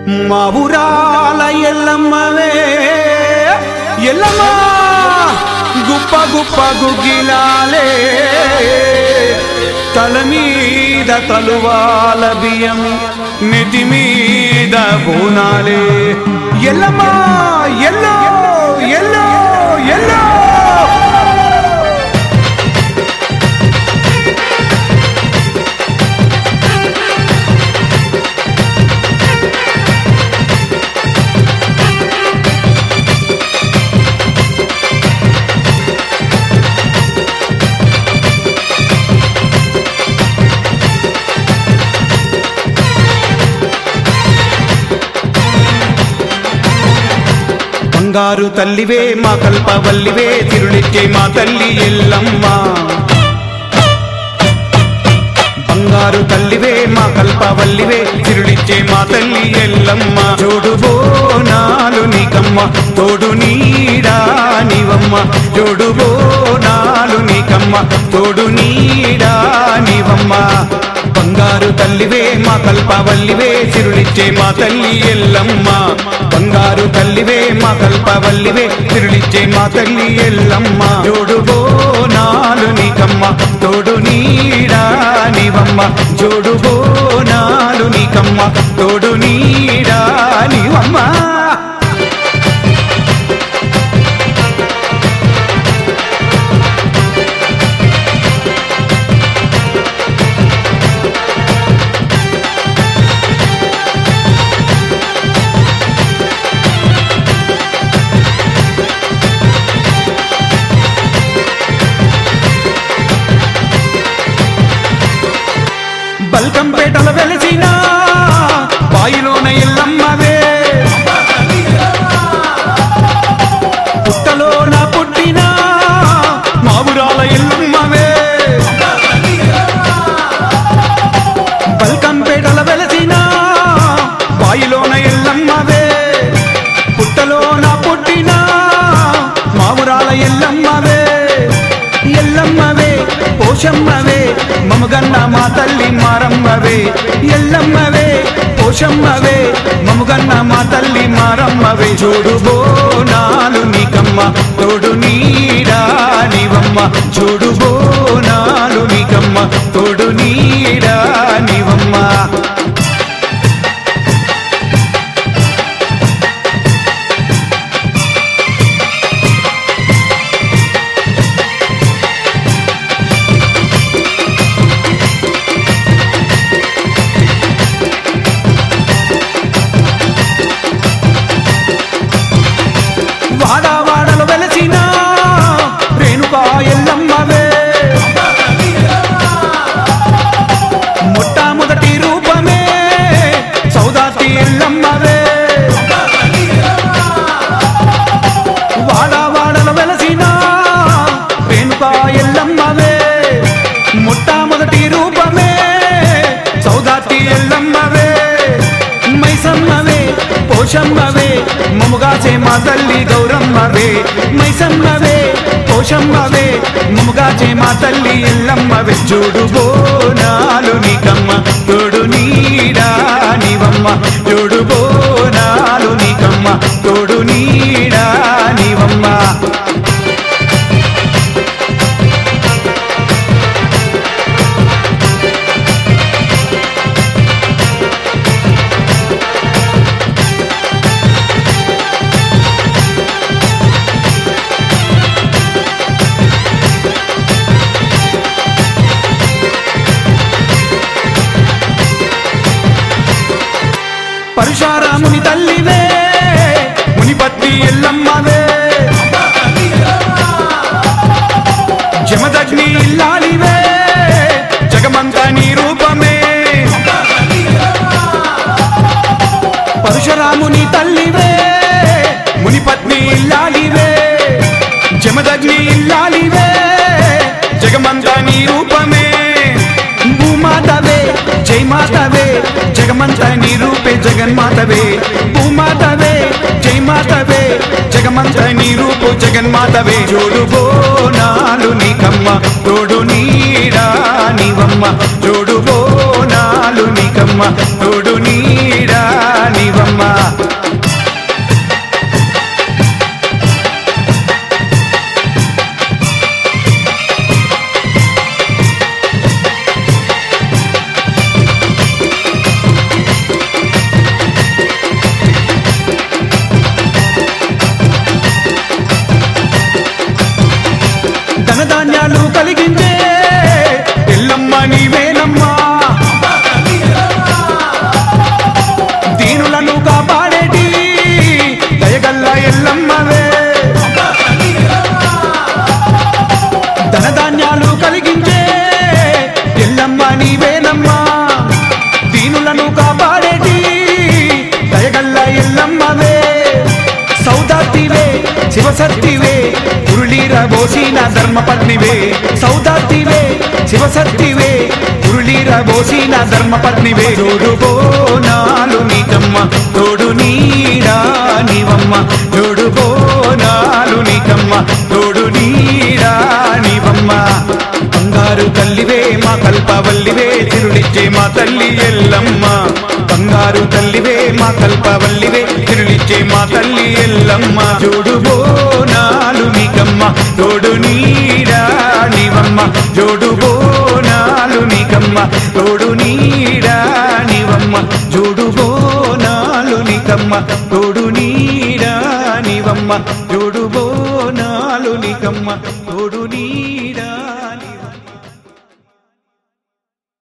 మా ఊరాల ఎల్లమ్మవే ఎల్లమ్మ గుప్ప గుప్ప గుగ్గిలాలే తల మీద తలువాల బియ్యం నెతి మీద బోనాలే ఎల్లమ్మ ఎల్లో ఎల్లో ఎల్లో బంగారు తల్లివే మా కల్పవల్లివే తిరుళిచ్చే మా తల్లి ఎల్లమ్మ బంగారు తల్లివే మా కల్పవల్లివే తిరుళిచ్చే మా తల్లి ఎల్లమ్మ జోడు బోనాలు నీకమ్మ తోడు నీడా నీవమ్మ జోడు బోనాలు నీకమ్మ తోడు నీడా నీవమ్మ బంగారు తల్లివే మా కల్పవల్లివే తిరుళిచ్చే మా తల్లి ఎల్లమ్మ బంగారు తల్లివే మా కల్పవల్లివే తిరుళిచ్చే మా తల్లి ఎల్లమ్మ జోడు బోనాలు నీకమ్మ తోడు నీడా నీవమ్మ జోడు బోనాలు నీకమ్మ తోడు నీడా నీవమ్మ బల్కంపేటల వెలిసిన బాయిలోన ఎల్లమ్మవే పుట్టలోన పుట్టిన మావురాల ఎల్లమ్మవే బల్కంపేటల వెలిసిన బాయిలోన ఎల్లమ్మవే పుట్టలోన పుట్టిన మావురాల ఎల్లమ్మవే ఎల్లమ్మవే పోషమ్మవే మమగన్న మా తల్లి మారమ్మవే ఎల్లమ్మవే పోషమ్మవే మమగన్న మా తల్లి మారమ్మవే జోడు బోనాలు నీకమ్మ తోడు నీడా నీవమ్మ జోడు బోనాలు నీకమ్మ తోడు నీడా నీవమ్మ వాడా వాడలు వెలసిన రేణుకా ఎల్లమ్మవే మొట్టమొదటి రూపమే సౌదాతి ఎల్లమ్మవే వాడా వాడలు వెలసిన రేణుకా ఎల్లమ్మవే మొట్టమొదటి రూపమే సౌదాతి ఎల్లమ్మవే మైసమ్మవే పోషమ్మవే మముగాచే మా తల్లి గౌరమ్మవే మైసమ్మవే పోషమ్మవే మముగాచే మా తల్లి ఎల్లమ్మవే చూడు బోనాలు నీకమ్మ తోడు నీడా నీవమ్మ చూడు బోనాలు నీకమ్మ తోడు నీడా నీవమ్మ పరశురాముని తల్లివే మునిపత్తి ఎల్లమ్మవే జమదగ్ని ఇల్లాలివే జగమంత నీ రూపమే పరశురాముని తల్లివే మునిపత్ని ఇల్లాలివే జమదగ్ని ఇల్లాలివే జగమంత నీ రూపమే భూమాతవే జై మాతవే జగమంత నీ రూపే జగన్మాతవే భూమాతవే జై మాతవే జగమంత నీ రూపు జగన్మాతవే జోడు బోనాలు నీకమ్మ తోడు నీడా నీవమ్మ జోడు బోనాలు నీకమ్మ తోడు నీడా నీవమ్మ శివసత్తివే ఉరుళీర బోసిన ధర్మపత్నివే సౌదార్తివే శివసత్తివే ఉరుళీర బోసిన ధర్మపత్నివే జోడు బోనాలు నీకమ్మ తోడు నీడా నీవమ్మ జోడు బోనాలు నీకమ్మ తోడు నీడా నీవమ్మ బంగారు తల్లివే మా కల్పవల్లివే తిరులిచ్చే మా తల్లి ఎల్లమ్మ బంగారు తల్లివే మా కల్పవల్లివే తిరులిచ్చే మా తల్లి ఎల్లమ్మ జోడు బోనాలు నీకమ్మ తోడు నీడా నీవమ్మ జోడు బోనాలు నీకమ్మ తోడు నీడా నీవమ్మ జోడు బోనాలు నీకమ్మ తోడు నీడా నీవమ్మ జోడు బోనాలు నీకమ్మ తోడు